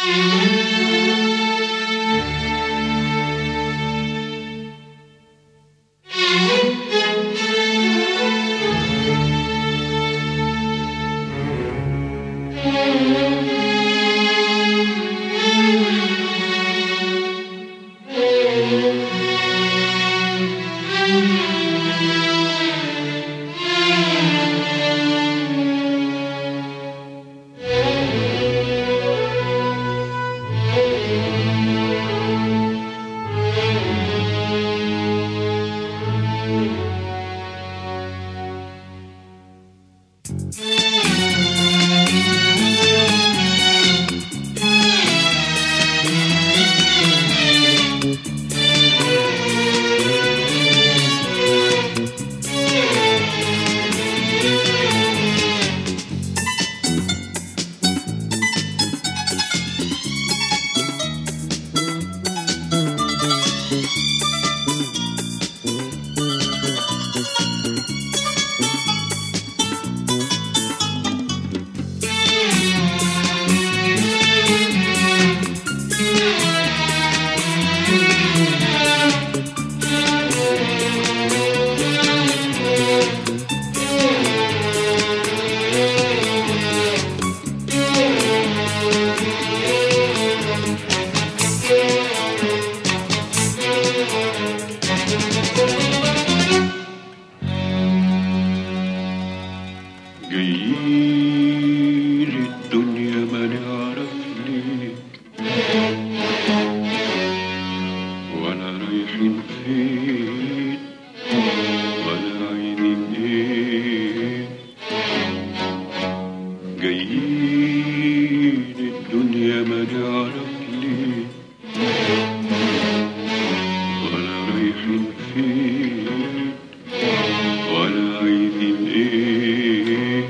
جايين الدنيا ما نعرف ليه ولا رايحين فين ولا عايزين ايه جايين الدنيا ما نعرف ليه ولا رايحين فين ولا عايزين ايه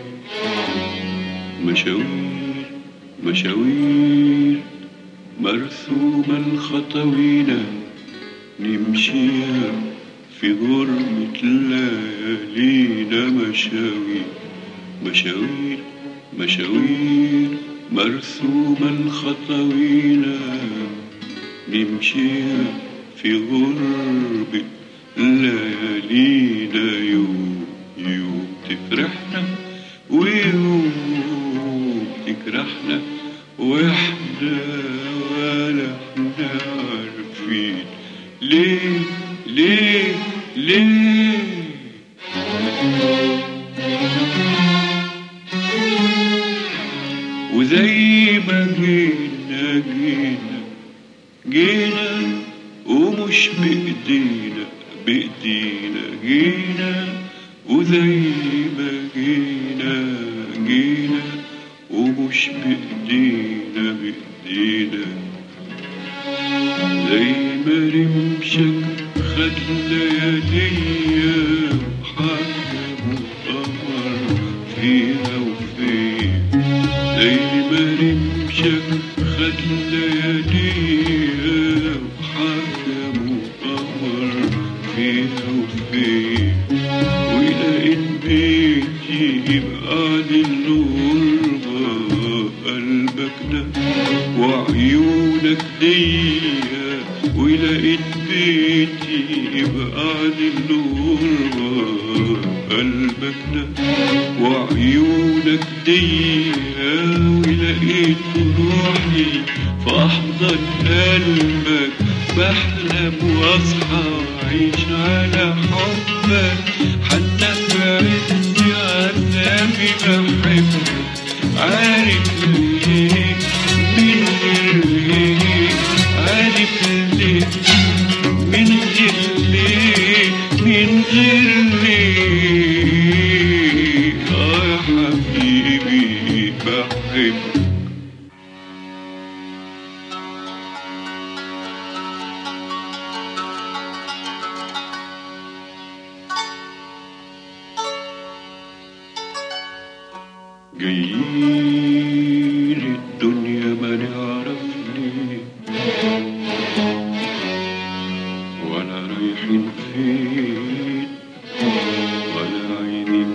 مشاوير مشاوير مرسومة الخطوينا نمشيها في غربة ليالينا مشاوير مشاوير مشاوير مرسومة الخطوينا نمشيها في غربة ليالينا يوم يوم تفرحنا ويوم تكرهنا واحنا ولا احنا عارفين ليه ليه ليه وزي ما جينا جينا جينا ومش بإيدينا بإيدينا جينا وزي ما جينا جينا ومش بإيدينا بإيدينا زي ما رمشك خد لياليا وحكم وقمر فيها وفين زي ما رمشك خد لياليا وحكم وقمر فيها وفين ولقيت بيتي يبقى للغربة قلبك ده وعيونك ديا ولقيت بيتي يبقى للغربة قلبك ده وعيونك ديا ولقيت روحي في أحضن قلبك بحلم واصحى وأعيش على حبك حتى في عز عذابي بحبك عارف ليه من غير ليه عارف ليه من غير ليه من غير ليه آه يا حبيبي بحبك جايين الدنيا ما نعرف ليه ولا رايحين فين ولا عايزين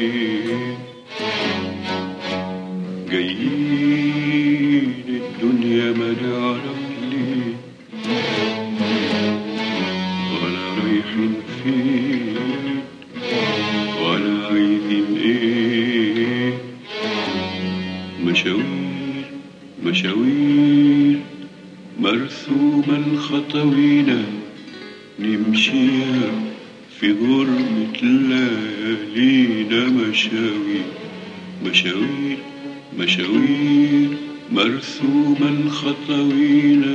ايه جايين الدنيا مشاوير مرسومة الخطوينا نمشيها في غربة ليالينا مشاوير مشاوير مشاوير مرسومة الخطوينا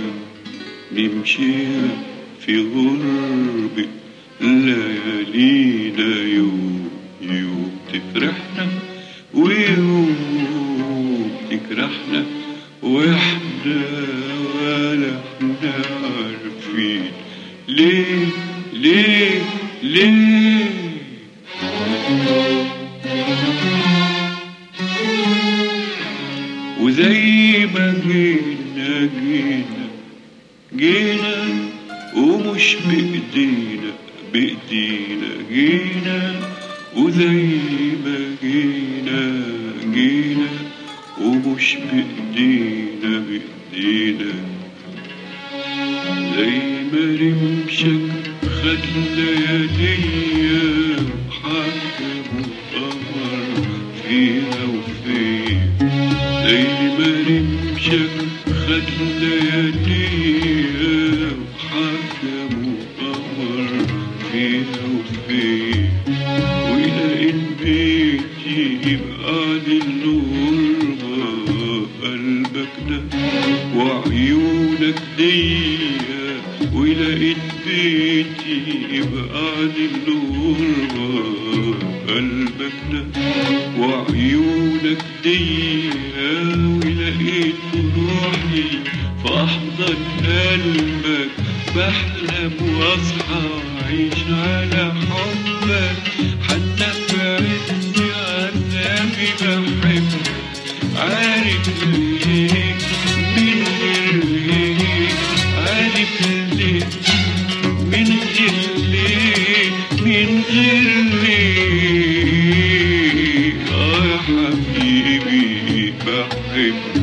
نمشيها في غربة ليالينا يوم يوم تفرحنا ويوم تكرهنا واحنا ولا احنا عارفين ليه ليه ليه وزي ما جينا جينا جينا ومش بإيدينا بإيدينا جينا وزي ما جينا جينا ومش بإيدينا بإيدينا زي ما رمشك خد لياليا وحكم وقمر فيها وفيها زي ما رمشك خد لياليا وحكم وقمر فيها وفيها ولقيت بيتي يبقى الغربة قلبك ده وعيونك ديا ولقيت بيتي يبقى الغربة قلبك ده وعيونك ديا ولقيت روحي في أحضن قلبك بحلم واصحى عيش على حبك حتى في عز عذابي بحبك عارف ليه من غير ليه عارف ليه من غير ليه من غير ليه اه يا حبيبي بحبك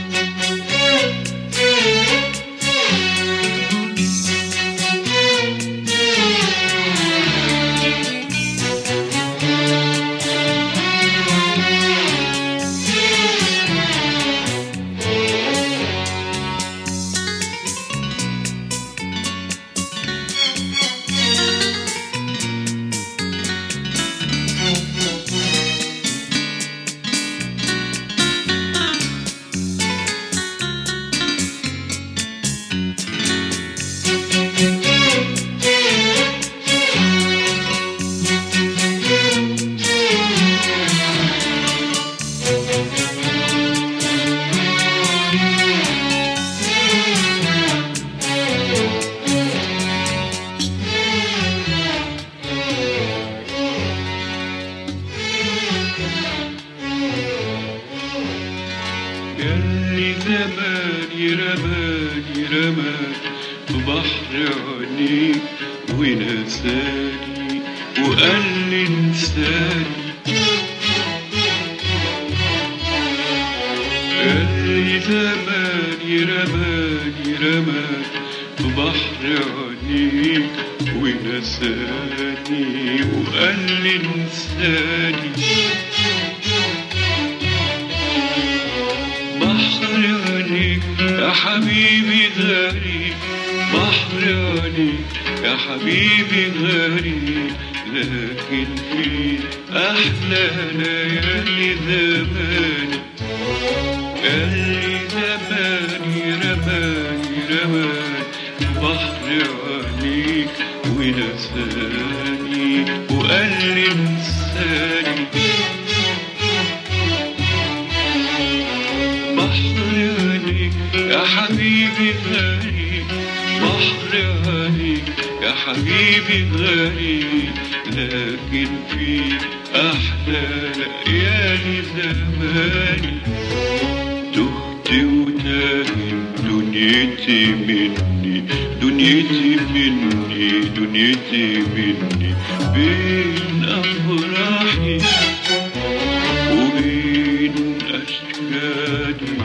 ياللي زماني رماني رماني في بحر عينيك ونساني وقال لي انساني ياللي زماني رماني رماني في بحر عينيك ونساني وقال لي انساني بحر عينيك يا حبيبي غريب بحر عينيك يا حبيبي غريب لكن في أحلى ليالي زماني اللي زماني رماني رماني بحر عينيك ونساني وقال لي انساني بحر عينيك يا حبيبي غريب بحر عينيك يا حبيبي غريب لكن في أحلى ليالي زماني تهت وتاهم دنيتي مني دنيتي مني دنيتي مني بين أفراحي وبين أشكالي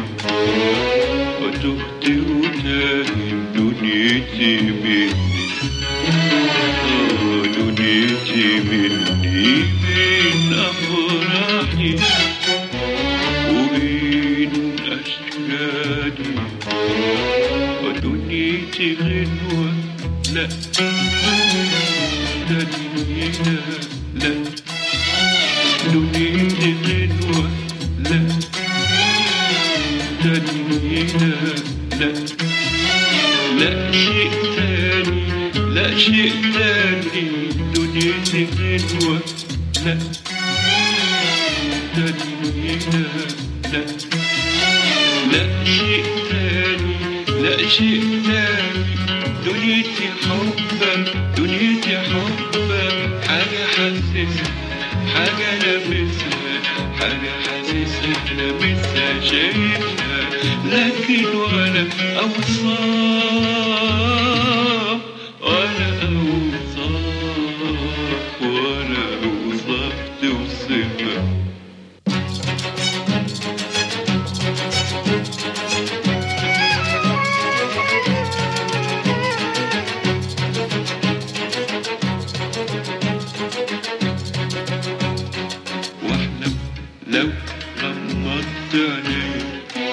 وتهت وتاهم دنيتي مني آه، دنيتي مني بين أفراحي وبين أشكالي ودنيتي غنوة لا دنينا لا دنيتي غنوة لا دنينا لا لا شيء تاني لا شيء تاني دنيتي غنوة لا دنينا لا لا شيء تاني لا شيء تاني دنيتي حبك دنيتي حبك حاجة حاسسها حاجة لابسها حاجة حاسسها لابسها شايفها لكن ولا أوصاف ولا أوصاف ولا أوصاف توصفها واحلم لو غمضت عيني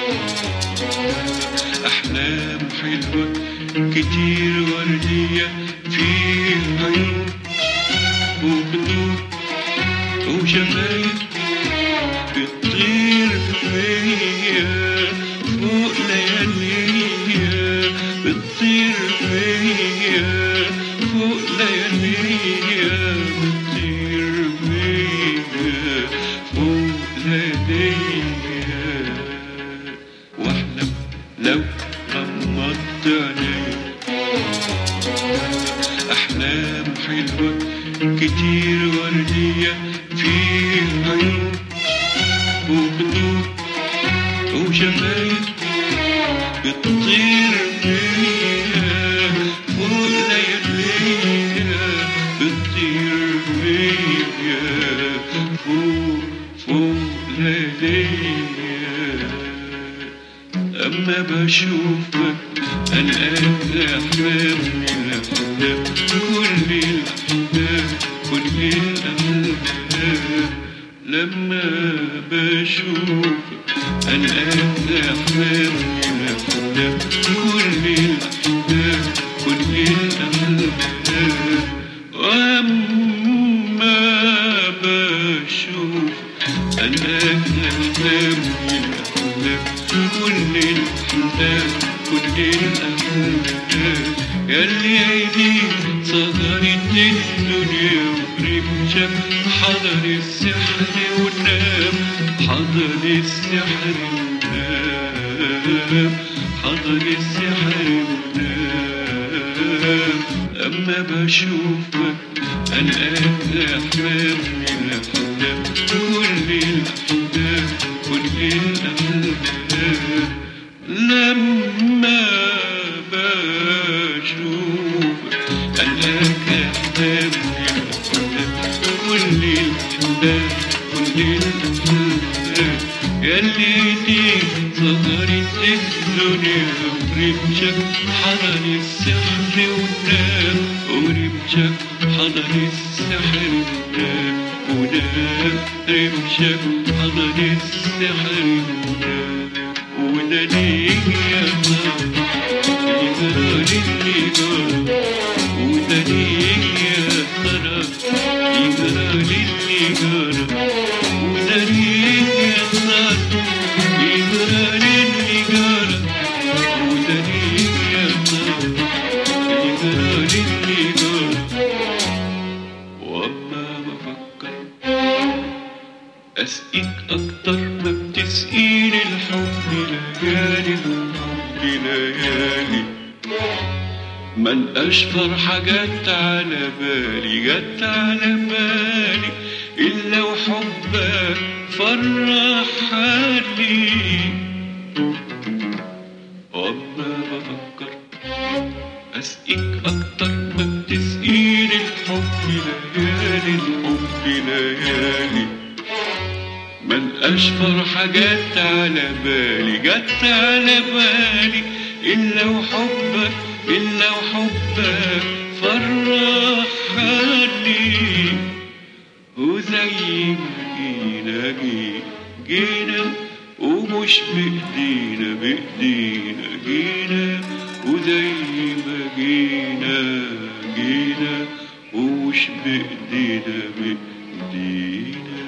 احلام حلوه كتير ورديه في عيون وبدور وشفايف بتطير فيا فوق لياليا بتطير فيا فوق لياليا بتطير فيا فوق لياليا واحلم لو غمضت عيني أحلام حلوة كتير وردية في عيون وبدور وشفايف بتطير فيا فوق لياليا بتطير فيا فوق فوق لياليا أما بشوفك الآن أحلام الأحلام كل الأحلام كل الأحلام لما بشوفك الآن أحلام الأحلام كل الأحلام كل الأحلام وأما بشوف الآن أحلام الأحلام كل الأحلام كل الأحلام ياللي عيني صغرت الدنيا ورمشة حضر السحر ونام حضر السحر ونام حضر السحر ونام أما بشوفك الآن أحلام الأحلام كل الأحلام كل الأحلام لما بشوفك الآن أحلام الأحلام كل الأحلام كل الأحلام ياللي دي صغرت الدنيا ورمشك حضر السحر ونام ورمشك حضر السحر ونام ونام رمشك حضر السحر ونام وده ليه يا ترى يجرى اللي جرى وده ليه يا ترى يجرى اللي جرى وده ليه يا ترى يجرى اللي جرى وده ليه يا ترى يجرى اللي جرى واما بفكر اسقيك اكتر ما بتسقيني الحب ليالي الحب ليالي من اشفر حاجات على بالي جت على بالي الا وحبك فرح حالي واما بفكر اسقيك اكتر ما بتسقيني الحب ليالي الحب ليالي من أشفر حاجات على بالي جت على بالي إلا وحبك إلا وحبك فرحني وزي ما جينا جي- جينا وكل ومش بإيدينا بإيدينا جينا وزي ما جينا جينا ومش بإيدينا بإيدينا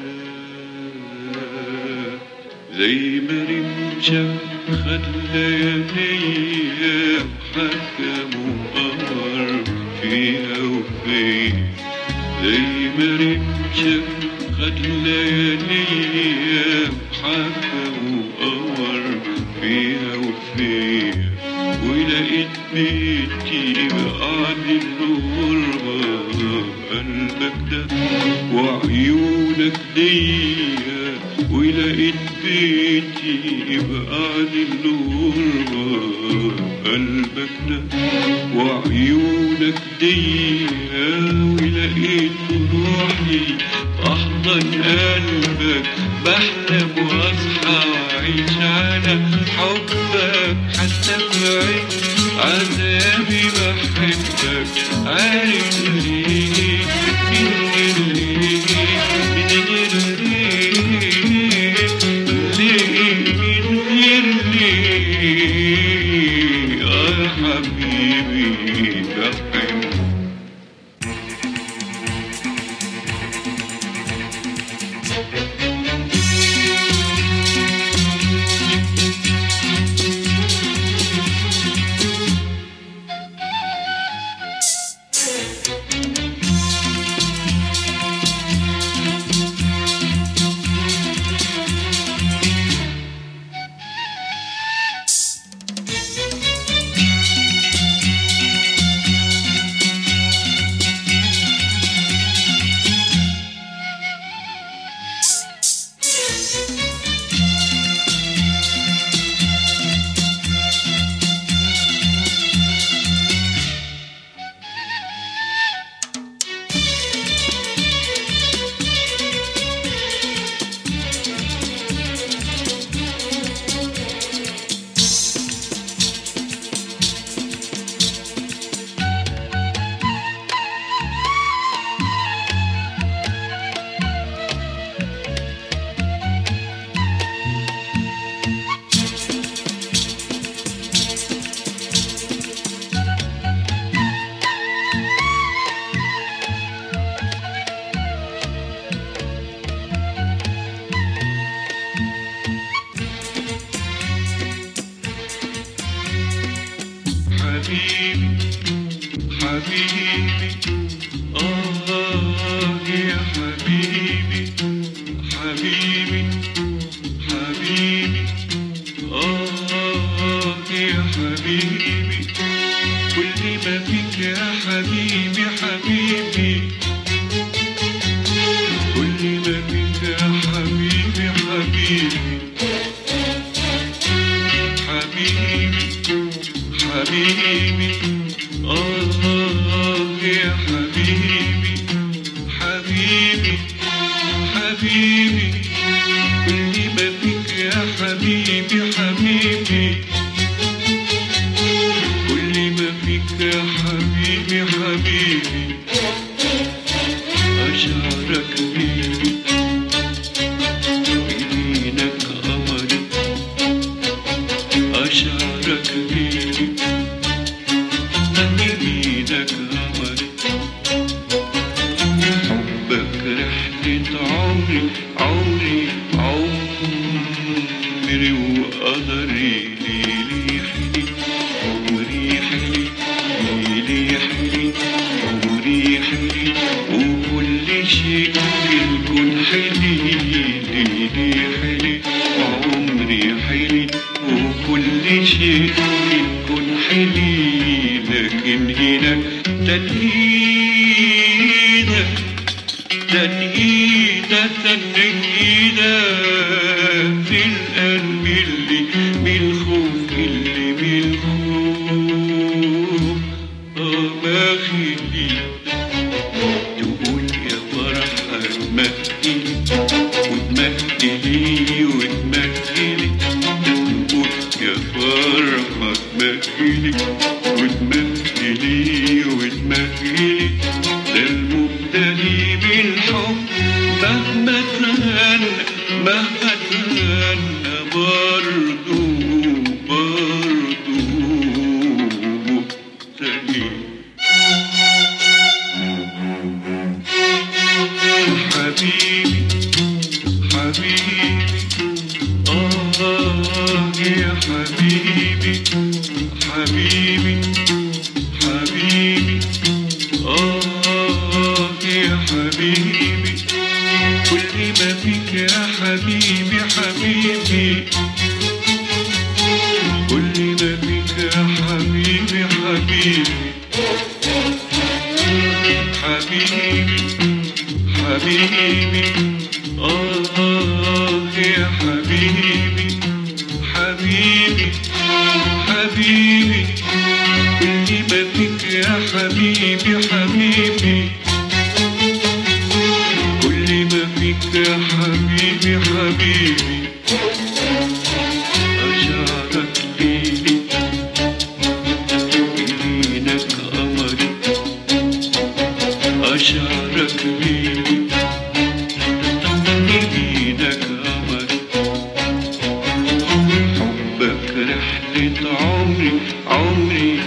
زي ما رمشة خد لياليا وحكم وقمر فيها وفيا زي ما رمشة خد لياليا وحكم وقمر فيها وفيا ولقيت بيتي بعد الغربة قلبك ده وعيونك ديا ولقيت بيتي بعد الغربة قلبك ده وعيونك ديا ولقيت روحي أحضن قلبك بحلم وأصحى وأعيش على حبك حتى في عين عذابي بحبك عارف ليه من غير ليه من غير ليه ليه من غير ليه يا حبيبي بحبك حبيبي حبيبي آه يا حبيبي حبيبي حبيبي آه يا حبيبي كل ما فيك يا حبيبي حبيبي كل ما فيك يا حبيبي حبيبي حبيبي حبيبي آه يا حبيبي حبيبي حبيبي كل ما فيك يا حبيبي حبيبي كل ما فيك يا حبيبي حبيبي أشعرك بيدي بيدينك قمري أشعرك بيدي بيدك قمري حبك رحلة عمري عمري عمري وقدري ليلي حلي عمري حلي ليلي حلي عمري حلي وكل شيء في الكون حلي ليلي حلي عمري حلي وكل شيء في الكون حلي لكن هناك تنهيدك تنهيدة تنهيدة في القلب اللي بالخوف اللي بالخوف آه ما خلي تقول يا فرحة تمهلي وتمهلي وتمهلي تقول يا فرحة تمهلي وتمهلي وتمهلي ده المبتلي بالحب مهما تغنى مهما تغنى برضو برضو مبتلي حبيبي حبيبي آه يا حبيبي حبيبي حبيبي آه يا حبيبي كل ما فيك يا حبيبي حبيبي كل ما فيك يا حبيبي حبيبي حبيبي حبيبي آه يا حبيبي حبيبي حبيبي كل ما فيك يا حبيبي حبيبي كل ما فيك يا حبيبي حبيبي أشعرك ليلي يمينك قمري أشعرك ليلي يمينك قمري حبك رحلة عمري عمري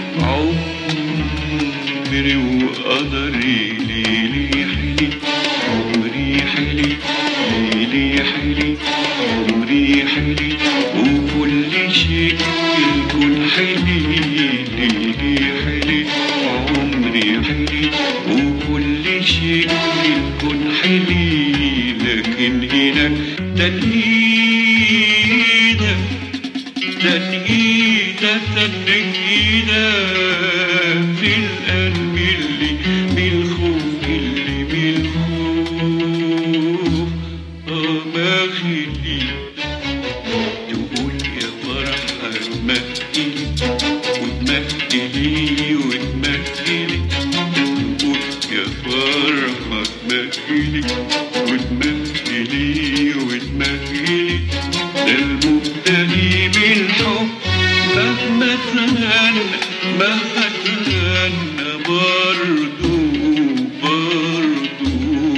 عمري وقدري ليلي حلي عمري حلي ليلي حلي عمري حلي وكل شيء الكل حلي ليلي حلي عمري حلي وكل شيء الكل حلي لكن هنا تنهيدك تنهيدة تنهيدة في القلب اللي بالخوف اللي بالخوف آه ما خلي تقول يا فرحة تمثلي وتمثلي وتمثلي تقول يا فرحة تمثلي وتمثلي وتمثلي ده المبتلي بالحب مهما تغنى مهما تغنى برضو برضو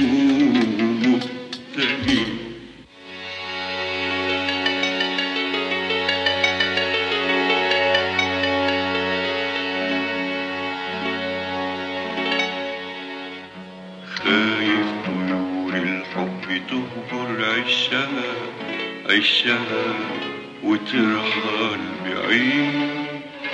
مبتلي خايف طيور الحب تهجر عشها عشها وترحل بعيد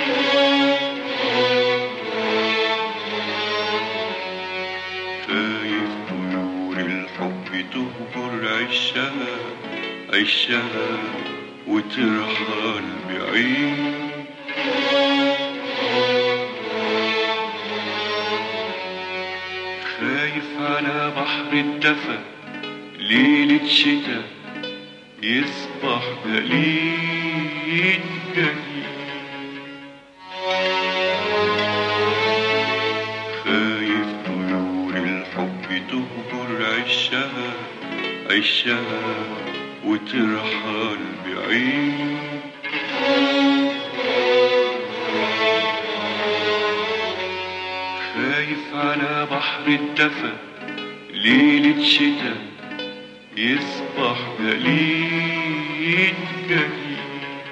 خايف طيور الحب تهجر عشها عشها وترحل بعيد خايف على بحر الدفا ليلة شتاء يصبح جليد جليد خايف طيور الحب تهجر عشها عشها وترحل بعيد خايف على بحر الدفا ليلة شتاء يصبح جليد جليد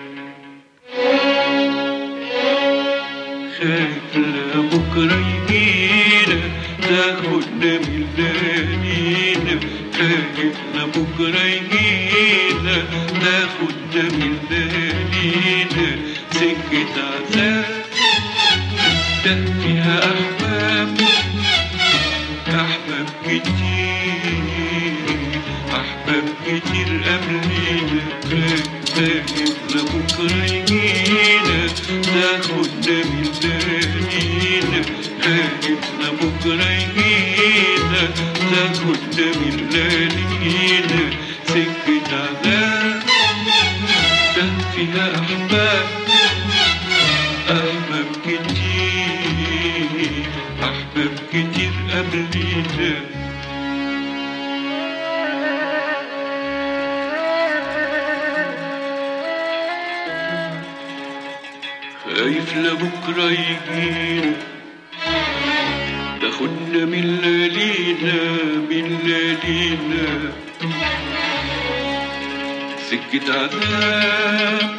خايف لبكرة يجينا تاخدنا من ليالينا خايف لبكرة يجينا تاخدنا من ليالينا سكة عذاب ده فيها أحباب أحباب كتير أحباب كتير قبلينا خايف لبكرة يجينا تاخدنا من ليالينا خايف لبكرة يجينا تاخدنا من ليالينا سكة عذاب ده فيها أحباب أحباب كتير أحباب كتير قبلينا خايف لبكرة يجينا تاخدنا من ليالينا من ليالينا سكة عذاب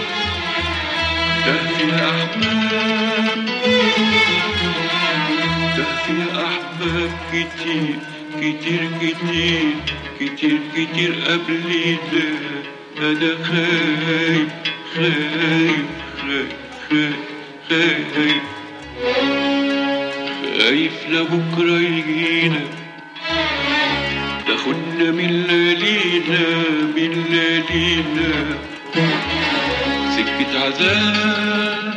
ده فيها أحباب ده فيها أحباب كتير كتير كتير كتير كتير قبل ده أنا خايف خايف خايف خايف خايف خايف لبكرة يجينا تاخدنا من ليالينا من ليالينا سكة عذاب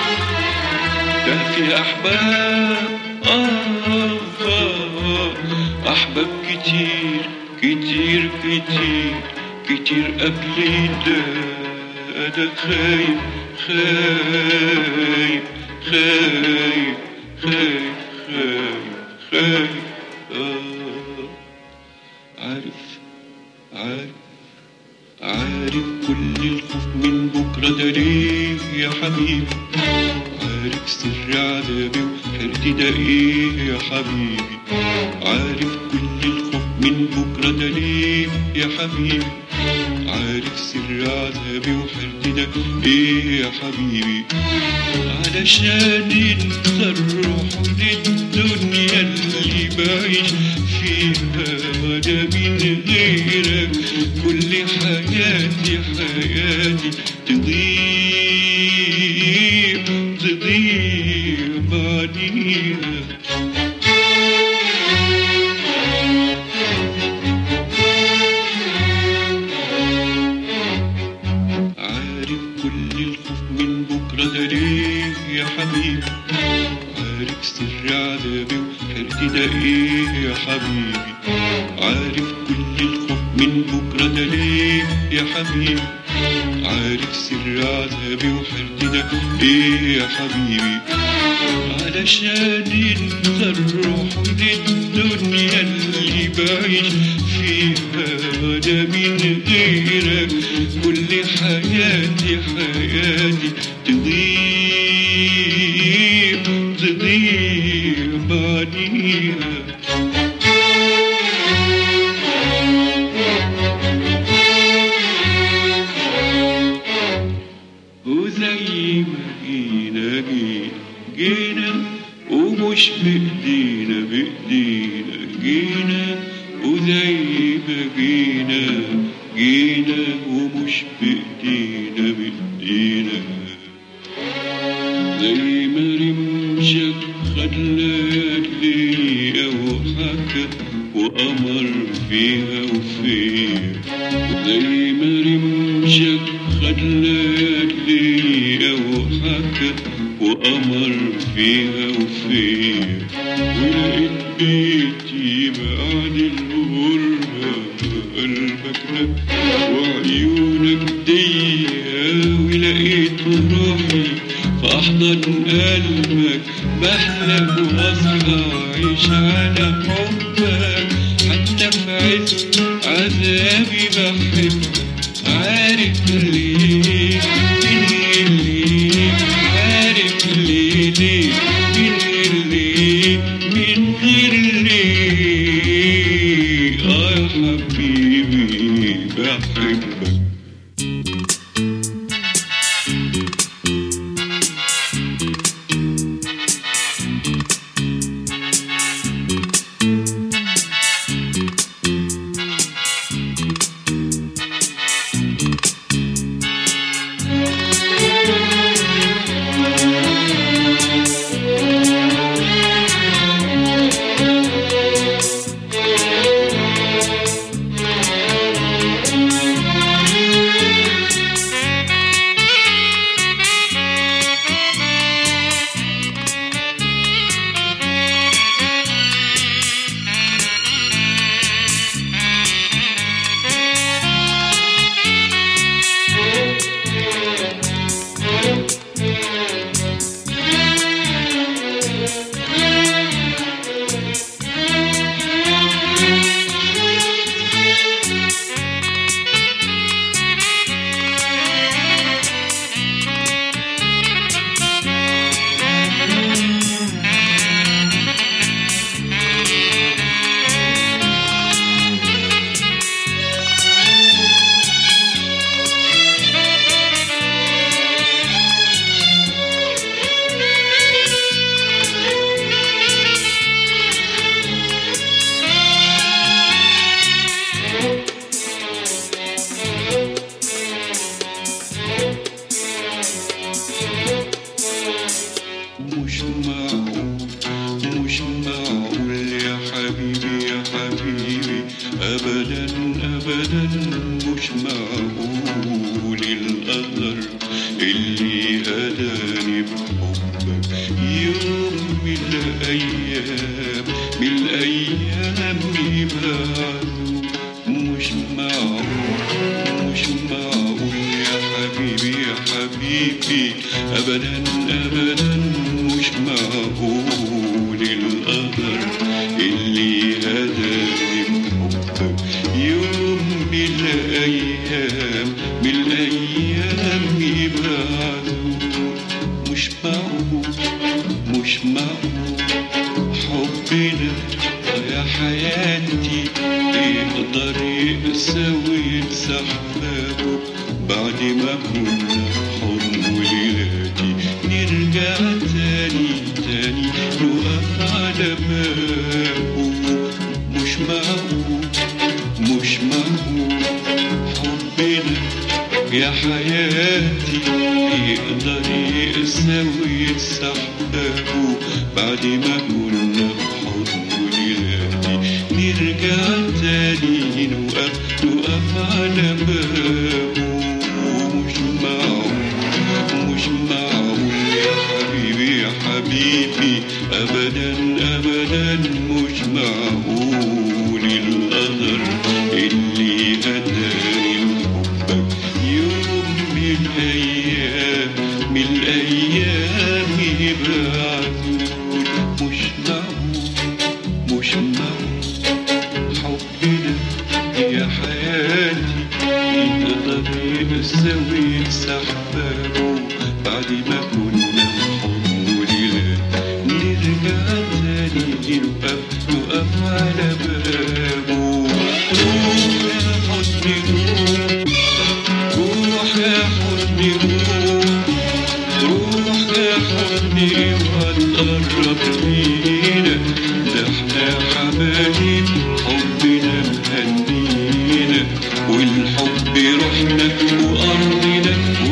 ده في أحباب آه آه أحباب كتير كتير كتير كتير قبل ده أنا خايف خايف خايف خايف خايف خايف آه عارف عارف عارف كل الخوف من بكرة ده ليه يا حبيبي عارف سر عذابي وحيرتي ده ايه يا حبيبي عارف كل الخوف من بكرة ده ليه يا حبيبي عارف سر عذابي وحيرتي ده ايه يا حبيبي علشان انت الروح للدنيا اللي بعيش فيها وانا من غيرك كل حياتي حياتي تضيع تضيع بعديها عارف كل الخوف من بكرة ده ليه يا حبيبي عارف سر عذابي وحيرتي ده ايه يا حبيبي عارف كل الخوف من بكرة ده ليه يا حبيبي عارف سر عذابي وحيرتي ده ايه يا حبيبي علشان انت الروح للدنيا اللي بعيش فيها وانا من غيرك كل حياتي حياتي تضيع تضيع بعديها وزي ما جينا جينا جينا ومش بإيدينا بإيدينا جينا وزي ما جينا جينا ومش بإيدينا بإيدينا زي ما رمشك خد ليالي وحكى وأمر فيها وفيها زي ما رمشك خد ليالي وحكى وأمر فيها وفيها ولقيت بيتي بعد الغربة قلبك لك وعيونك ضيقة ولقيت روحي في أحضن قلبك بحلم وأصحى أعيش على حبك حتى في عز عذابي بحبك عارف ليه ليه ليه عارف ليه ليه من ليه من غير ليه آه يا حبيبي بحبك هداني بحبك يوم من الأيام من الأيام يبعدوا مش معقول مش معقول يا حبيبي يا حبيبي أبدا أبدا مش معقول القدر اللي هداني بحبك يوم من الأيام من الأيام يبعدوا مش معقول مش معقول حبنا يا حياتي يقدر يساوي سحابه بعد ما كنا حضن وليلاتي نرجع تاني تاني نقف على بابه مش معقول مش معقول حبنا يا حياتي يقدر يساوي سحابه بعد ما كنا بحضن وليلاتي نرجع تاني نوقف نوقف على بابه مش معقول مش معقول يا حبيبي يا حبيبي ابدا ابدا مش معقول القدر اللي هداني لحبك يوم من الايام من الايام يبعدون مش معقول مش معقول حبنا يا حياتي يقدر يساوي سحبه بعد ما كنا حضن وليلات نرجع تاني نقف نقف على بابه روح يا حضني روح روح يا حضني روح روح يا حضني وهتقرب لينا ده احنا حبايب حبنا مهنينا والحب روحنا وارضنا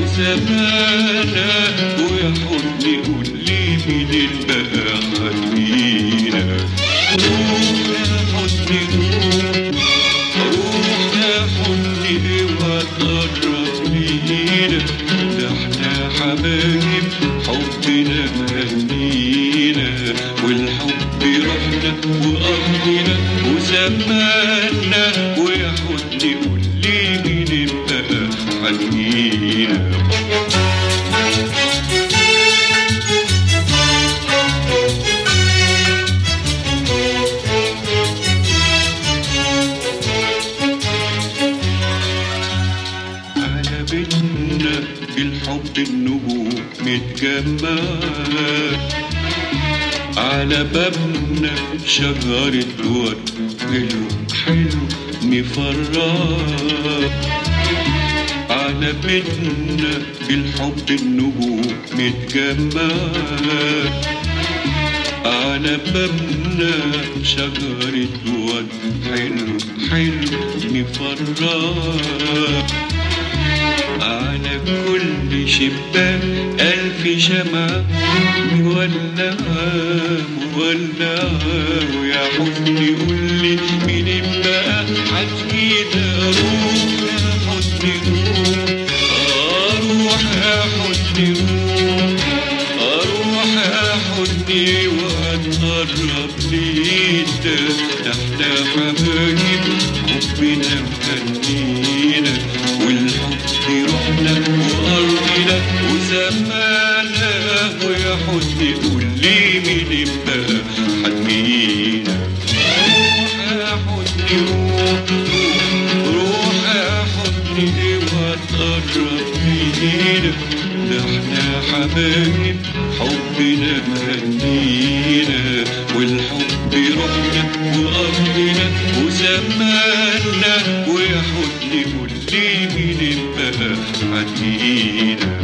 وزمانا ويا حضني قول لي مين بقى خلينا روح يا حضني روح روح يا حضني وهتقرب لينا ده احنا حبايب حبنا مهنينا والحب روحنا وارضنا وزماننا ويا حضني قول لي مين بقى حنينا على بيتنا بالحب النجوم متجمعة على بابنا شجرة ورد حلو حلو مفرح على بيتنا بالحب النجوم متجمعة على بابنا شجرة ورد حلو حلو مفرح على كل شباك ألف شمعة مولعة مولعة ويا حزني قول لي مين بقى حزينة روح يا حزني روح أروح يا حزني روح أروح يا حزني وأتقرب لينا احنا حبايب حبنا مهنينا والحب روحنا وأرضنا وزمانا ويا حزني قول لي مين بقى حنينا روح يا حزني روح روح يا حزني واتقرب لينا ده احنا حبايب حبنا مهنينا والحب روحنا وأرضنا وزماننا ويا حزني قول لي مين بقى حنينا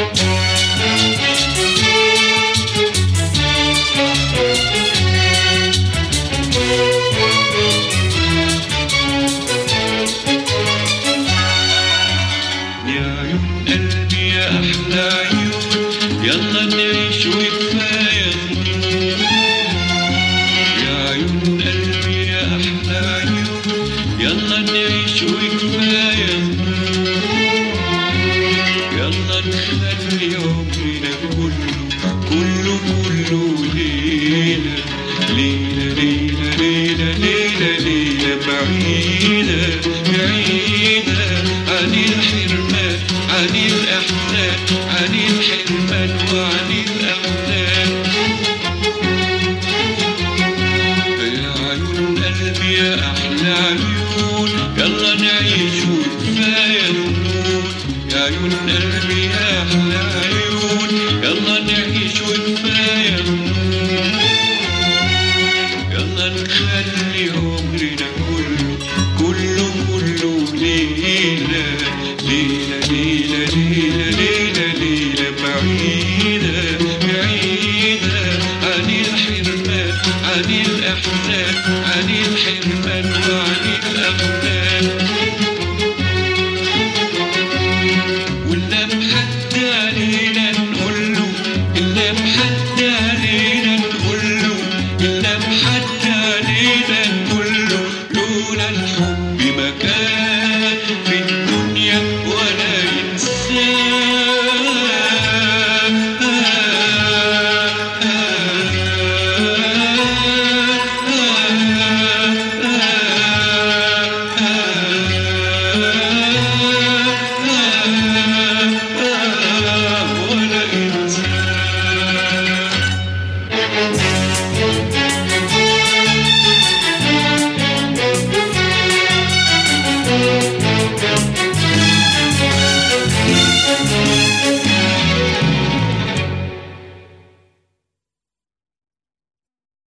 يا عيون قلبي يا أحلى عيون يلا نعيش وكفاية ظنون يا عيون قلبي يا أحلى عيون يلا نعيش وكفاية ظنون يلا نخلي عمرنا عمرنا كله كله كله ليلة ليلة ليلة ليلة ليلة ليلة بعيدة بعيدة عن الحرمان عن الأحزان عن الحرمان وعن الأحزان يا عيون قلبي يا أحلى عيون يلا نعيش وكفاية النور يا عيون قلبي يا أحلى عيون يلا نعيش وكفاية النور يلا نخلي عمرنا كله كله كله ليلة ليلة ليلة ليلة ليلة ليلة بعيدة